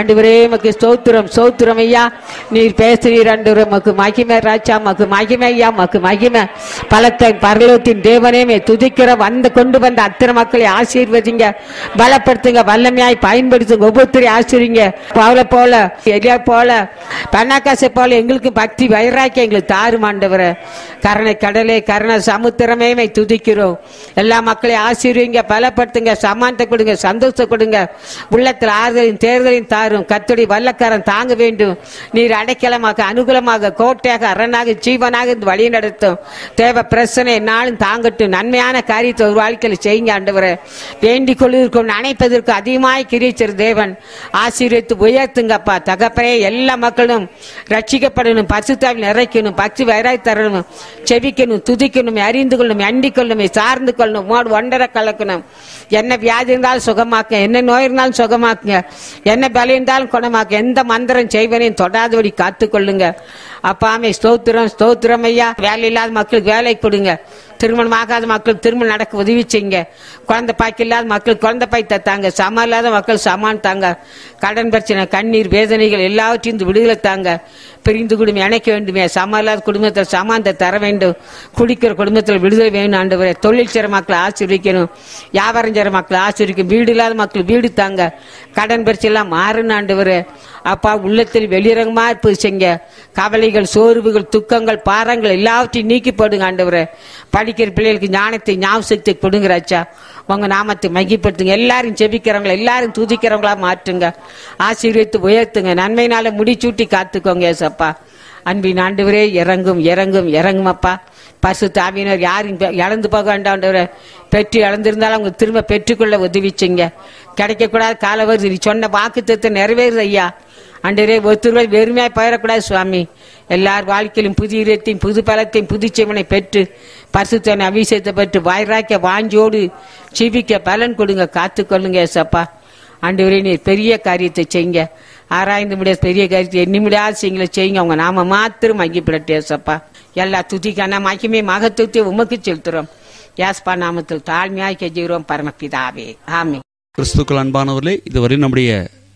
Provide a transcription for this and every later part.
ஆண்டவரே மக்கு ஸ்தோத்திரம் ஸ்தோத்திரம் ஐயா நீர் பேசுகிறீர் ஆண்டவரே மக்கு மகிமை ராஜா மக்கு மகிமை ஐயா மக்கு மகிமை பலத்தை பரலோகத்தின் தேவனே மே துதிக்கிற வந்த கொண்டு வந்த அத்தனை மக்களை ஆசீர்வதிங்க பலப்படுத்துங்க வல்லமையாய் பயன்படுத்துங்க ஒவ்வொருத்தரையும் ஆசிரிங்க பவுல போல எலியா போல பன்னாக்காசை போல எங்களுக்கு பக்தி வைராக்கி எங்களுக்கு தாரும் ஆண்டவரே கருணை கடலே கருணை சமுத்திரமே மை துதிக்கிறோம் எல்லா மக்களையும் ஆசீர்வீங்க பலப்படுத்துங்க சமானத்தை கொடுங்க சந்தோஷம் கொடுங்க உள்ளத்தில் ஆறுதலின் தேர்தலின் தாரும் கத்துடி வல்லக்காரன் தாங்க வேண்டும் நீர் அடைக்கலமாக அனுகூலமாக கோட்டையாக அரணாக ஜீவனாக இருந்து வழி நடத்தும் தேவ பிரச்சனை நாளும் தாங்கட்டும் நன்மையான காரியத்தை ஒரு வாழ்க்கையில் செய்யுங்க ஆண்டவரை வேண்டிக் கொள்வதற்கும் நினைப்பதற்கு அதிகமாய் கிரிச்சர் தேவன் ஆசீர்வித்து உயர்த்துங்கப்பா தகப்பனே எல்லா மக்களும் ரட்சிக்கப்படணும் பசுத்தாவில் நிறைக்கணும் பக்தி வைராய் தரணும் செபிக்கணும் துதிக்கணும் அறிந்து கொள்ளணும் அண்டிக் கொள்ளணும் சார்ந்து கொள்ளணும் உமோடு ஒன்றரை கலக்கணும் என்ன வியாதி இருந்தாலும் சுகமாக்க என்ன நோய் இருந்தாலும் சுகமாக்குங்க என்ன பலம் இருந்தாலும் குணமாக்க எந்த மந்திரம் செய்வனையும் தொடாதபடி காத்துக்கொள்ளுங்க அப்பாமே ஸ்தோத்திரம் ஸ்தோத்திரம் ஐயா வேலை இல்லாத மக்களுக்கு வேலை கொடுங்க திருமணம் ஆகாத மக்களுக்கு திருமணம் நடக்க உதவி செய்யுங்க குழந்தை பாய்க்கு இல்லாத மக்களுக்கு குழந்தை பாய் தத்தாங்க சமம் இல்லாத மக்கள் சமான் தாங்க கடன் பிரச்சனை கண்ணீர் வேதனைகள் எல்லாவற்றையும் இந்த விடுதலை தாங்க பிரிந்து குடும்பம் இணைக்க வேண்டுமே சமம் இல்லாத குடும்பத்தில் சமானத்தை தர வேண்டும் குடிக்கிற குடும்பத்தில் விடுதலை வேணும் ஆண்டவரே தொழில் செய்கிற மக்களை ஆசீர்விக்கணும் வியாபாரம் செய்கிற மக்களை ஆசீர்விக்கும் வீடு இல்லாத மக்கள் வீடு தாங்க கடன் பிரச்சனை எல்லாம் மாறணும் ஆண்டவரே அப்பா உள்ளத்தில் வெளிரங்கமா இருப்பது செய்ங்க கவலைகள் சோர்வுகள் துக்கங்கள் பாரங்கள் எல்லாவற்றையும் நீக்கி போடுங்க ஆண்டவரே படிக்கிற பிள்ளைகளுக்கு ஞானத்தை ஞாபகத்தை கொடுங்கிறாச்சா உங்க நாமத்தை மகிப்படுத்துங்க எல்லாரும் செபிக்கிறவங்கள எல்லாரும் துதிக்கிறவங்களா மாற்றுங்க ஆசீர்வித்து உயர்த்துங்க நன்மையினால முடிச்சூட்டி காத்துக்கோங்க ஏசப்பா அன்பின் ஆண்டவரே இறங்கும் இறங்கும் இறங்கும் அப்பா பசு தாவியினர் யாரும் பெ- இழந்து போக வேண்டாண்டவரை பெற்று இழந்திருந்தாலும் அவங்க திரும்ப பெற்றுக்கொள்ள உதவிச்சிங்க கிடைக்கக்கூடாது கால வருது நீ சொன்ன வாக்கு நிறைவேறுது ஐயா அண்டரே ஒருத்தர் வெறுமையாய் பயிரக்கூடாது சுவாமி எல்லார் வாழ்க்கையிலும் புதிய இடத்தையும் புது பலத்தையும் புது செவனை பெற்று பரிசுத்தனை அபிஷேகத்தை பெற்று வாய்ராக்க வாஞ்சோடு ஜீவிக்க பலன் கொடுங்க காத்துக்கொள்ளுங்க ஏசப்பா ஆண்டவரே நீர் பெரிய காரியத்தை செய்யுங்க ஆராய்ந்து முடியாத பெரிய காரியத்தை எண்ணி முடியாத செய்யுங்கள செய்யுங்க அவங்க நாம மாத்திரம் மங்கிப்பிடட்டு ஏசப்பா எல்லா துதிக்கான மகிமை மகத்துவத்தை உமக்கு செலுத்துறோம் யாஸ்பா நாமத்தில் தாழ்மையாய் கெஞ்சுகிறோம் பரமபிதாவே ஆமே கிறிஸ்துக்கள் அன்பானவர்களே இதுவரை நம்முடைய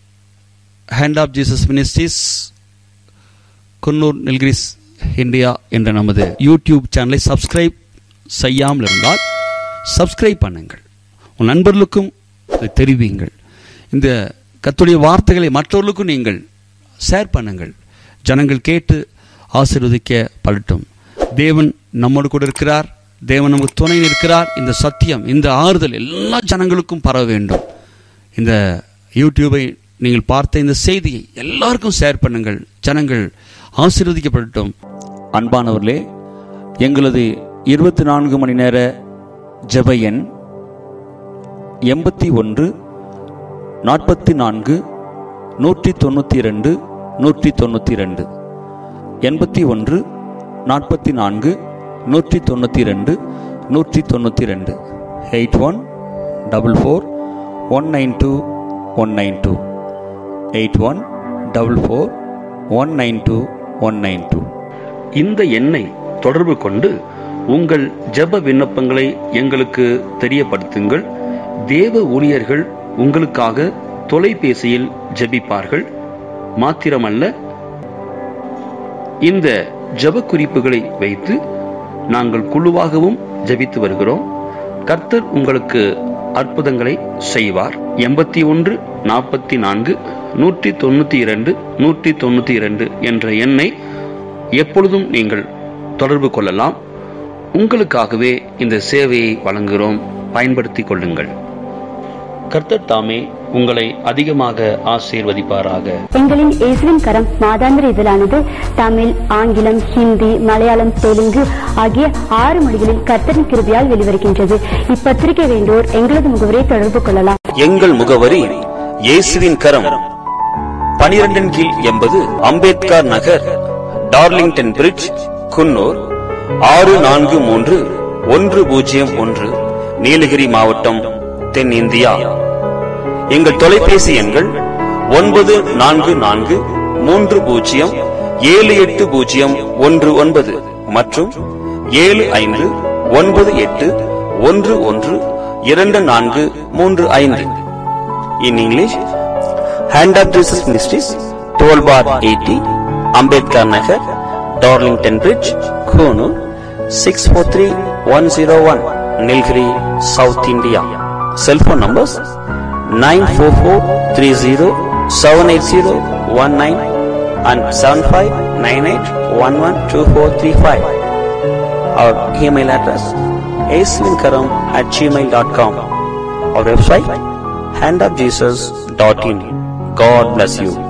hand of Jesus ministries Coonoor Nilgiris India என்ற நமது யூடியூப் சேனலை சப்ஸ்கிரைப் செய்யாமல் இருந்தால் சப்ஸ்கிரைப் பண்ணுங்கள் உன் நண்பர்களுக்கும் இதை தெரிவியுங்கள் இந்த கத்துடைய வார்த்தைகளை மற்றவர்களுக்கும் நீங்கள் ஷேர் பண்ணுங்கள் ஜனங்கள் கேட்டு ஆசீர்வதிக்க படட்டும் தேவன் நம்மோடு கூட இருக்கிறார் தேவன் நமக்கு துணை நிற்கிறார் இந்த சத்தியம் இந்த ஆறுதல் எல்லா ஜனங்களுக்கும் பரவ வேண்டும் இந்த யூடியூபை நீங்கள் பார்த்த இந்த செய்தியை எல்லாருக்கும் ஷேர் பண்ணுங்கள் ஜனங்கள் ஆசீர்வதிக்கப்படட்டும் அன்பானவர்களே எங்களது இருபத்தி நான்கு மணி நேர ஜெப எண் எண்பத்தி ஒன்று நாற்பத்தி நான்கு நூற்றி தொண்ணூற்றி ரெண்டு நூற்றி தொண்ணூற்றி ரெண்டு எண்பத்தி ஒன்று நாற்பத்தி நான்கு நூற்றி தொண்ணூற்றி ரெண்டு நூற்றி தொண்ணூற்றி ரெண்டு eight one double four one nine two one nine two eight one double four one nine two one nine two இந்த எண்ணை தொடர்பு கொண்டு உங்கள் ஜெப விண்ணப்பங்களை எங்களுக்கு தெரியப்படுத்துங்கள் தேவ ஊழியர்கள் உங்களுக்காக தொலைபேசியில் ஜெபிப்பார்கள் மாத்திரமல்ல இந்த ஜெப குறிப்புகளை வைத்து நாங்கள் குழுவாகவும் ஜெபித்து வருகிறோம் கர்த்தர் உங்களுக்கு அற்புதங்களை செய்வார் எண்பத்தி ஒன்று நாற்பத்தி நான்கு நூற்றி தொண்ணூத்தி இரண்டு நூற்றி தொண்ணூத்தி இரண்டு என்ற எண்ணை எப்பொழுதும் நீங்கள் தொடர்பு கொள்ளலாம் உங்களுக்காகவே இந்த சேவையை வழங்குகிறோம் பயன்படுத்திக் கொள்ளுங்கள் கர்த்தர் தாமே உங்களை அதிகமாக ஆசீர்வதிப்பாராக எங்களின் இயேசுவின் கரம் மாதாந்திர இதழானது தமிழ் ஆங்கிலம் ஹிந்தி மலையாளம் தெலுங்கு ஆகிய ஆறு மொழிகளில் கர்த்தரின் கிருபையால் வெளிவருகின்றது இப்பத்திரிகை வேண்டோர் எங்களது முகவரை தொடர்பு கொள்ளலாம் எங்கள் முகவரி இயேசுவின் கரம் பனிரெண்டின் கீழ் எண்பது அம்பேத்கர் நகர் டார்லிங்டன் பிரிட்ஜ் குன்னூர் ஆறு நான்கு மூன்று ஒன்று பூஜ்ஜியம் ஒன்று நீலகிரி மாவட்டம் தென்னிந்தியா எங்கள் தொலைபேசி எண்கள் ஒன்பது நான்கு நான்கு மூன்று பூஜ்ஜியம் ஏழு எட்டு பூஜ்ஜியம் ஒன்று ஒன்பது மற்றும் ஏழு ஐந்து ஒன்பது எட்டு ஒன்று ஒன்று இரண்டு நான்கு மூன்று ஐந்து in English Hand of Jesus Ministries, 12 bar 80, Ambedkar Nagar, Darlington Bridge, Kunu, 643101, Nilgiri, South India. Cell phone numbers 94430-780-19 and 7598112435. Our email address aswinkaram at gmail.com. Our website handofjesus.in. God bless you.